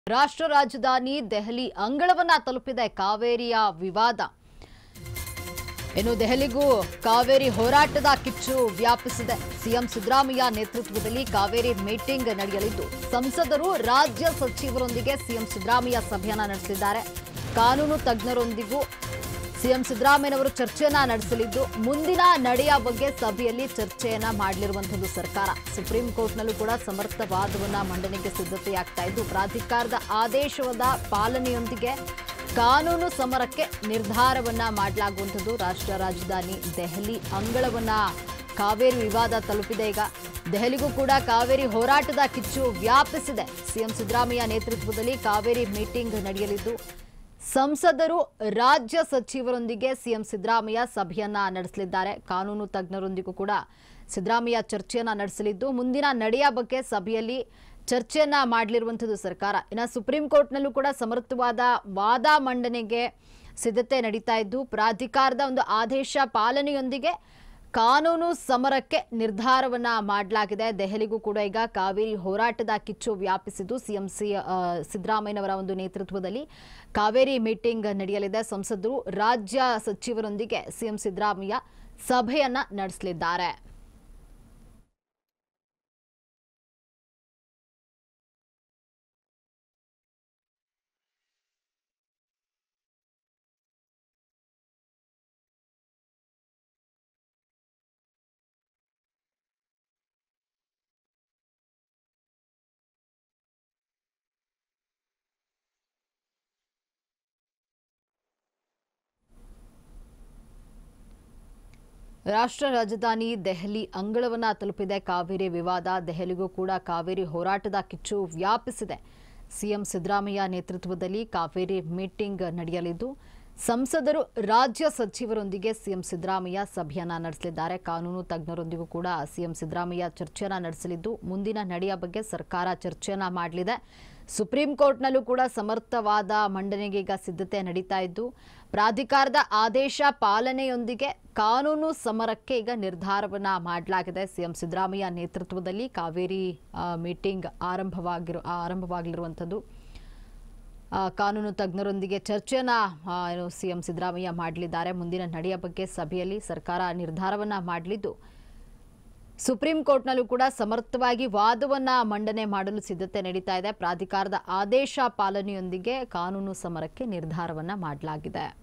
ರಾಷ್ಟ್ರ ರಾಜಧಾನಿ ದೆಹಲಿ ಅಂಗಳವನ್ನ ತಲುಪಿದೆ ಕಾವೇರಿಯ ವಿವಾದ ಇನ್ನು ದೆಹಲಿಗೂ ಕಾವೇರಿ ಹೋರಾಟದ ಕಿಚ್ಚು ವ್ಯಾಪಿಸಿದೆ ಸಿಎಂ ಸಿದ್ದರಾಮಯ್ಯ ನೇತೃತ್ವದಲ್ಲಿ ಕಾವೇರಿ ಮೀಟಿಂಗ್ ನಡೆಯಲಿದ್ದು ಸಂಸದರು ರಾಜ್ಯ ಸಚಿವರೊಂದಿಗೆ ಸಿಎಂ ಸಿದ್ದರಾಮಯ್ಯ ಸಭೆಯನ್ನ ನಡೆಸಿದ್ದಾರೆ ಕಾನೂನು ತಜ್ಞರೊಂದಿಗೂ ಸಿಎಂ ಸಿದ್ದರಾಮಯ್ಯನವರು ಚರ್ಚೆಯನ್ನ ನಡೆಸಲಿದ್ದು ಮುಂದಿನ ನಡೆಯ ಬಗ್ಗೆ ಸಭೆಯಲ್ಲಿ ಚರ್ಚೆಯನ್ನ ಮಾಡಲಿರುವಂತದ್ದು ಸರ್ಕಾರ ಸುಪ್ರೀಂ ಕೋರ್ಟ್ನಲ್ಲೂ ಕೂಡ ಸಮರ್ಥ ವಾದವನ್ನ ಮಂಡನೆಗೆ ಸಿದ್ಧತೆಯಾಗ್ತಾ ಇದ್ದು ಪ್ರಾಧಿಕಾರದ ಆದೇಶದ ಪಾಲನೆಯೊಂದಿಗೆ ಕಾನೂನು ಸಮರಕ್ಕೆ ನಿರ್ಧಾರವನ್ನ ಮಾಡಲಾಗುವಂಥದ್ದು ರಾಷ್ಟ್ರ ರಾಜಧಾನಿ ದೆಹಲಿ ಅಂಗಳವನ್ನ ಕಾವೇರಿ ವಿವಾದ ತಲುಪಿದೆ ಈಗ ದೆಹಲಿಗೂ ಕೂಡ ಕಾವೇರಿ ಹೋರಾಟದ ಕಿಚ್ಚು ವ್ಯಾಪಿಸಿದೆ ಸಿಎಂ ಸಿದ್ದರಾಮಯ್ಯ ನೇತೃತ್ವದಲ್ಲಿ ಕಾವೇರಿ ಮೀಟಿಂಗ್ ನಡೆಯಲಿದ್ದು ಸಂಸದರು ರಾಜ್ಯ ಸಚಿವರೊಂದಿಗೆ ಸಿಎಂ ಸಿದ್ದರಾಮಯ್ಯ ಸಭೆಯನ್ನ ನಡೆಸಲಿದ್ದಾರೆ ಕಾನೂನು ತಜ್ಞರೊಂದಿಗೂ ಕೂಡ ಸಿದ್ದರಾಮಯ್ಯ ಚರ್ಚೆಯನ್ನ ನಡೆಸಲಿದ್ದು ಮುಂದಿನ ನಡೆಯ ಬಗ್ಗೆ ಸಭೆಯಲ್ಲಿ ಚರ್ಚೆಯನ್ನ ಮಾಡಲಿರುವಂಥದ್ದು ಸರ್ಕಾರ ಇನ್ನು ಸುಪ್ರೀಂ ಕೋರ್ಟ್ನಲ್ಲೂ ಕೂಡ ಸಮರ್ಥವಾದ ವಾದ ಮಂಡನೆಗೆ ಸಿದ್ಧತೆ ನಡೀತಾ ಇದ್ದು ಪ್ರಾಧಿಕಾರದ ಒಂದು ಆದೇಶ ಪಾಲನೆಯೊಂದಿಗೆ ಕಾನೂನು ಸಮರಕ್ಕೆ ನಿರ್ಧಾರವನ್ನ ಮಾಡಲಾಗಿದೆ ದೆಹಲಿಗೂ ಕೂಡ ಈಗ ಕಾವೇರಿ ಹೋರಾಟದ ಕಿಚ್ಚು ವ್ಯಾಪಿಸಿದ್ದು ಸಿಎಂ ಸಿ ಆ, ಸಿದ್ದರಾಮಯ್ಯನವರ ಒಂದು ನೇತೃತ್ವದಲ್ಲಿ ಕಾವೇರಿ ಮೀಟಿಂಗ್ ನಡೆಯಲಿದೆ ಸಂಸದರು ರಾಜ್ಯ ಸಚಿವರೊಂದಿಗೆ ಸಿಎಂ ಸಿದ್ದರಾಮಯ್ಯ ಸಭೆಯನ್ನ ನಡೆಸಲಿದ್ದಾರೆ ರಾಷ್ಟ್ರ ರಾಜಧಾನಿ ದೆಹಲಿ ಅಂಗಳವನ್ನ ತಲುಪಿದೆ ಕಾವೇರಿ ವಿವಾದ ದೆಹಲಿಗೂ ಕೂಡ ಕಾವೇರಿ ಹೋರಾಟದ ಕಿಚ್ಚು ವ್ಯಾಪಿಸಿದೆ ಸಿಎಂ ಸಿದ್ದರಾಮಯ್ಯ ನೇತೃತ್ವದಲ್ಲಿ ಕಾವೇರಿ ಮೀಟಿಂಗ್ ನಡೆಯಲಿದ್ದು ಸಂಸದರು ರಾಜ್ಯ ಸಚಿವರೊಂದಿಗೆ ಸಿಎಂ ಸಿದ್ದರಾಮಯ್ಯ ಸಭೆಯನ್ನ ನಡೆಸಲಿದ್ದಾರೆ ಕಾನೂನು ತಜ್ಞರೊಂದಿಗೂ ಕೂಡ ಸಿಎಂ ಸಿದ್ದರಾಮಯ್ಯ ಚರ್ಚೆಯನ್ನ ನಡೆಸಲಿದ್ದು ಮುಂದಿನ ನಡೆಯ ಬಗ್ಗೆ ಸರ್ಕಾರ ಚರ್ಚೆಯನ್ನ ಮಾಡಲಿದೆ ಸುಪ್ರೀಂ ಕೋರ್ಟ್ನಲ್ಲೂ ಕೂಡ ಸಮರ್ಥವಾದ ಮಂಡನೆಗೆ ಈಗ ಸಿದ್ಧತೆ ನಡೀತಾ ಇದ್ದು ಪ್ರಾಧಿಕಾರದ ಆದೇಶ ಪಾಲನೆಯೊಂದಿಗೆ ಕಾನೂನು ಸಮರಕ್ಕೆ ಈಗ ನಿರ್ಧಾರವನ್ನ ಮಾಡಲಾಗಿದೆ ಸಿಎಂ ಸಿದ್ದರಾಮಯ್ಯ ನೇತೃತ್ವದಲ್ಲಿ ಕಾವೇರಿ ಆ, ಮೀಟಿಂಗ್ ಆರಂಭವಾಗಿರೋ ಆರಂಭವಾಗಲಿರುವಂಥದ್ದು ಆ, ಕಾನೂನು ತಜ್ಞರೊಂದಿಗೆ ಚರ್ಚೆಯನ್ನ ಆ, ಏನು ಸಿಎಂ ಸಿದ್ದರಾಮಯ್ಯ ಮಾಡಲಿದ್ದಾರೆ ಮುಂದಿನ ನಡೆಯ ಬಗ್ಗೆ ಸಭೆಯಲ್ಲಿ ಸರ್ಕಾರ ನಿರ್ಧಾರವನ್ನ ಮಾಡಲಿದ್ದು ಸುಪ್ರೀಂ ಕೋರ್ಟ್ನಲ್ಲೂ ಕೂಡ ಸಮರ್ಥವಾಗಿ ವಾದವನ್ನ ಮಂಡನೆ ಮಾಡಲು ಸಿದ್ಧತೆ ನಡೀತಾ ಇದೆ ಪ್ರಾಧಿಕಾರದ ಆದೇಶ ಪಾಲನೆಯೊಂದಿಗೆ ಕಾನೂನು ಸಮರಕ್ಕೆ ನಿರ್ಧಾರವನ್ನ ಮಾಡಲಾಗಿದೆ